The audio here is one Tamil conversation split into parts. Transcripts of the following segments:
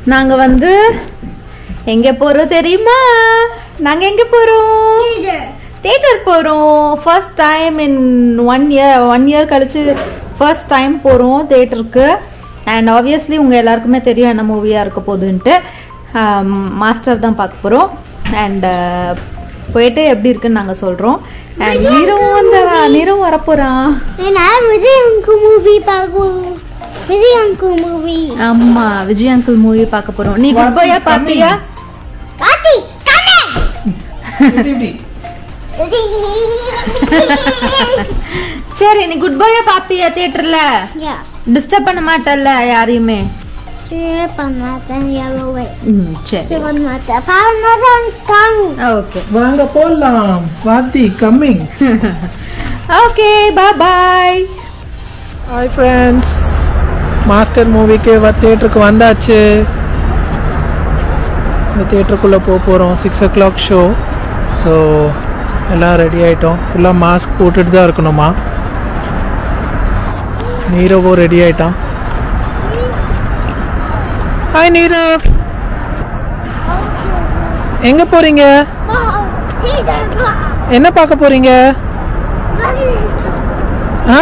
நாங்க வந்து எங்க போறோம் தெரியுமா நாங்க எங்க போறோம் தேட்டர் போறோம் first time in one year one year கழிச்சு ஃபர்ஸ்ட் டைம் போறோம் தேட்டருக்கு அண்ட் ஆப்வியஸ்லி உங்க எல்லாருக்குமே தெரியும் என்ன மூவியா இருக்க போகுதுன்ட்டு மாஸ்டர் தான் பார்க்க போறோம் அண்ட் போயிட்டு எப்படி இருக்குன்னு நாங்க சொல்றோம் அண்ட் நீரும் வந்து நீரும் வரப்போறான் நான் விஜய் அங்கு மூவி பார்க்கும் விஜய் அங்கு மூவி ஆமா விஜய் அங்கிள் மூவி பார்க்க போறோம் நீ குட் பாயா பாத்தியா பாட்டி கண்ணே இப்படி இப்படி சரி நீ குட் பாயா பாப்பியா தியேட்டர்ல யா டிஸ்டர்ப் பண்ண மாட்டல்ல யாரையுமே சரி பண்ணாதேன் எவ்வளோ ம் சரி சரி பண்ண மாட்டேன் பாவம் காணும் ஓகே வாங்க போலாம் வாத்தி coming okay bye bye hi friends Master மூவிக்கு வ தேட்டருக்கு வந்தாச்சு இந்த தேட்டருக்குள்ளே போக போகிறோம் six o'clock show so எல்லாம் ரெடி ஆகிட்டோம் ஃபுல்லாக மாஸ்க் போட்டுட்டு தான் இருக்கணுமா நீரவோ ரெடி ஆயிட்டான் ஹாய் நீரவ் எங்கே போகிறீங்க என்ன பார்க்க போகிறீங்க ஆ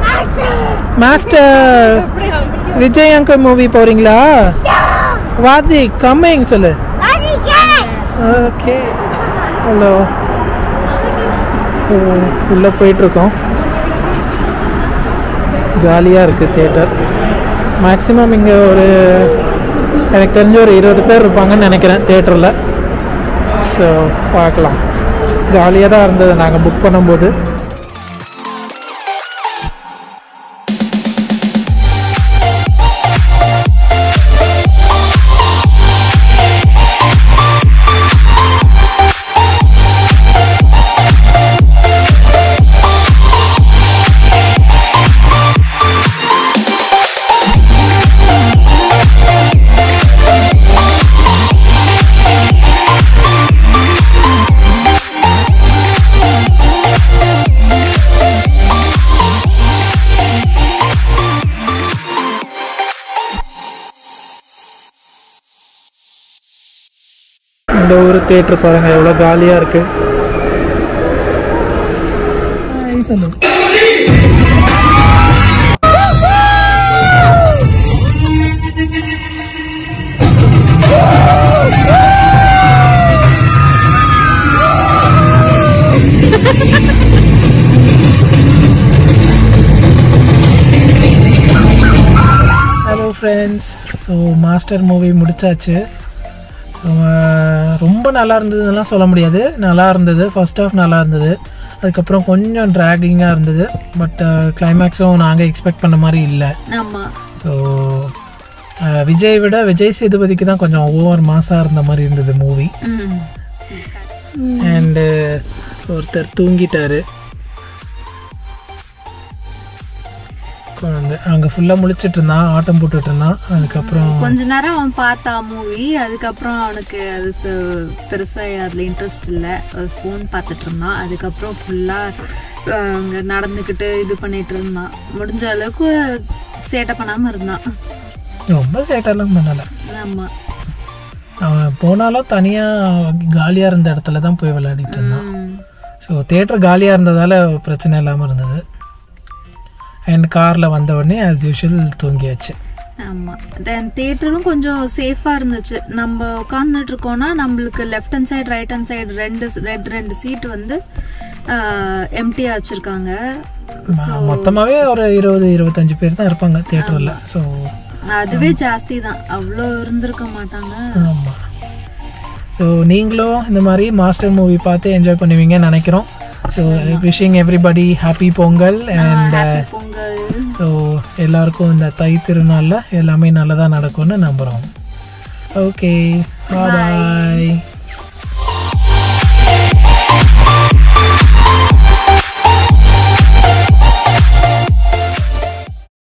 மாஸ்டர் விஜய் அங்கிள் மூவி போறீங்களா வாதி கம்மிங் சொல்லு ஓகே ஹலோ உள்ளே போயிட்டுருக்கோம் ஜாலியாக இருக்குது தேட்டர் மேக்ஸிமம் இங்கே ஒரு எனக்கு தெரிஞ்ச ஒரு இருபது பேர் இருப்பாங்கன்னு நினைக்கிறேன் தேட்டரில் ஸோ பார்க்கலாம் ஜாலியாக தான் இருந்தது நாங்கள் புக் பண்ணும்போது இந்த ஊர் தேட்டர் பாருங்க எவ்வளோ காலியாக இருக்கு சொல்லு hello friends so Master movie முடிச்சாச்சு அஹ் ரொம்ப நல்லா இருந்ததுலாம் சொல்ல முடியாது நல்லா இருந்தது ஃபர்ஸ்ட் ஹாஃப் நல்லா இருந்தது அதுக்கப்புறம் கொஞ்சம் ட்ராகிங்காக இருந்தது பட் கிளைமேக்ஸும் நாங்கள் எக்ஸ்பெக்ட் பண்ண மாதிரி இல்லை ஆமா ஸோ விஜய் விட விஜய் சேதுபதிக்கு தான் கொஞ்சம் ஓவர் மாசாக இருந்த மாதிரி இருந்தது மூவி ம் அண்டு ஒருத்தர் தூங்கிட்டாரு குழந்தை அங்கே ஃபுல்லாக முழிச்சிட்டு இருந்தான் ஆட்டம் போட்டுட்டு இருந்தான் அதுக்கப்புறம் கொஞ்ச நேரம் அவன் பார்த்தான் மூவி அதுக்கப்புறம் அவனுக்கு அது ச- பெருசா அதுல இன்ட்ரெஸ்ட் இல்லை ஃபோன் பார்த்துட்டு இருந்தான் அதுக்கப்புறம் ஃபுல்லா அங்க நடந்துக்கிட்டு இது பண்ணிட்டு இருந்தான் முடிஞ்ச அளவுக்கு சேட்டை பண்ணாம இருந்தான் ரொம்ப சேட்டெல்லாம் பண்ணலை ஆமா அவன் போனாலும் தனியாக காலியாக இருந்த இடத்துல தான் போய் விளையாடிட்டு இருந்தான் ம். ஸோ தேட்டர் காலியாக இருந்ததால் பிரச்சனை இல்லாமல் இருந்தது அண்ட் காரில் வந்த உடனே ஆஸ் யூஷுவல் தூங்கியாச்சு ஆமா தென் தியேட்டரும் கொஞ்சம் சேஃபா இருந்துச்சு நம்ம உட்காந்துட்டு இருக்கோம்னா நம்மளுக்கு left hand side right hand side ரெண்டு ரெண்டு ரெண்டு சீட் வந்து எம்டியா வச்சிருக்காங்க ம- மொத்தமாவே ஒரு இருபது இருபத்தஞ்சு பேர் தான் இருப்பாங்க தியேட்டரில் ஸோ அதுவே ஜாஸ்தி தான் அவ்வளோ இருந்திருக்க மாட்டாங்க ஆமாம் ஸோ நீங்களும் இந்த மாதிரி மாஸ்டர் மூவி பார்த்து என்ஜாய் பண்ணுவீங்கன்னு நினைக்கிறோம் so wishing everybody happy Pongal and Happy Pongal so எல்லாருக்கும் இந்த தை திருநாளில் எல்லாமே நல்லதாக நடக்கும்னு நம்புகிறோம் ஓகே பாய்